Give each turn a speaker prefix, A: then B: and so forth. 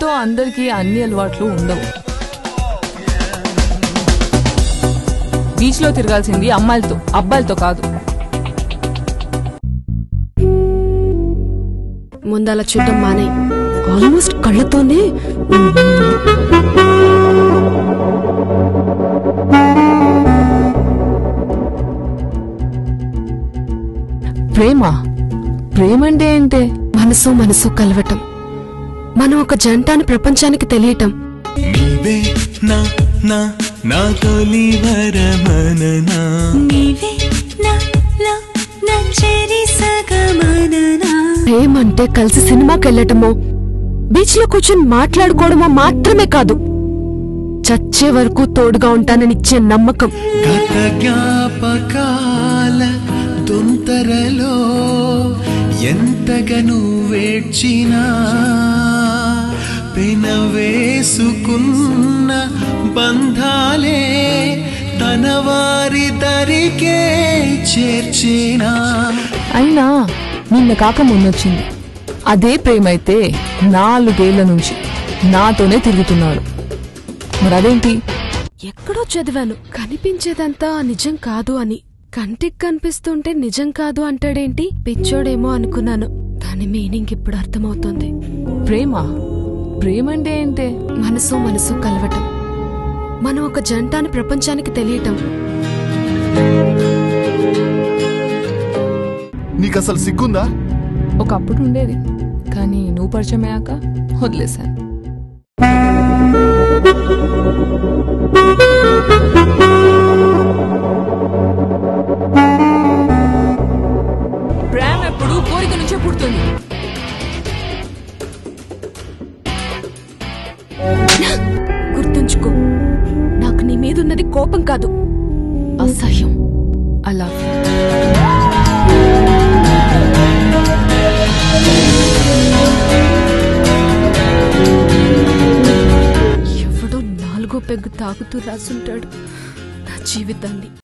A: ఇంట్లో అందరికీ అన్ని అలవాట్లు ఉండవు బీచ్ లో తిరగాల్సింది అమ్మాయిలతో అబ్బాయిలతో కాదు
B: ముందు అలా చూడటం మానే ఆల్మోస్ట్ కళ్ళతోనే
A: ప్రేమ ప్రేమ అంటే ఏంటే
B: మనసు మనసు కలవటం మనం ఒక జంట అని ప్రపంచానికి తెలియటం
C: నీవే నా నా నా తొలి వరమననా
D: నీవే నాలో నా చెరి సగమననా
B: ప్రేమ అంటే కలిసి సినిమాకి వెళ్ళటమో బీచ్ లో కూర్చొని మాట్లాడుకోవడమో మాత్రమే కాదు చచ్చే వరకు తోడుగా ఉంటానని ఇచ్చే నమ్మకం
C: గత జ్ఞాపకాల తొంతరలో ఎంతగా నువ్వేడ్చినా పెనవేసుకున్న బంధాలే తన వారి దరికే చేర్చినా
A: అయినా నిన్న కాక మొన్నొచ్చింది అదే ప్రేమ అయితే నాలుగేళ్ల నుంచి నాతోనే తిరుగుతున్నాడు మరి అదేంటి
B: ఎక్కడో చదివాను కనిపించేదంతా నిజం కాదు అని కంటికి కనిపిస్తుంటే నిజం కాదు అంటాడేంటి పిచ్చోడేమో అనుకున్నాను దాని మీనింగ్ ఇప్పుడు అర్థమవుతోంది
A: ప్రేమ ప్రేమ అంటే ఏంటే
B: మనసు మనసు కలవటం మనం ఒక జంట అని ప్రపంచానికి తెలియటం
E: నీకసలు సిగ్గుందా
A: ఒకప్పుడు ఉండేది కానీ నువ్వు పరిచయం అయ్యాక వదిలేశాను ప్రేమ ఎప్పుడు కోరిక నుంచే పుడుతుంది
B: గుర్తుంచుకో నాకు నీ మీదున్నది కోపం కాదు అసహ్యం
A: అలా
B: ఎవడో నాలుగో పెగ్గు తాగుతూ రాసుంటాడు నా జీవితాన్ని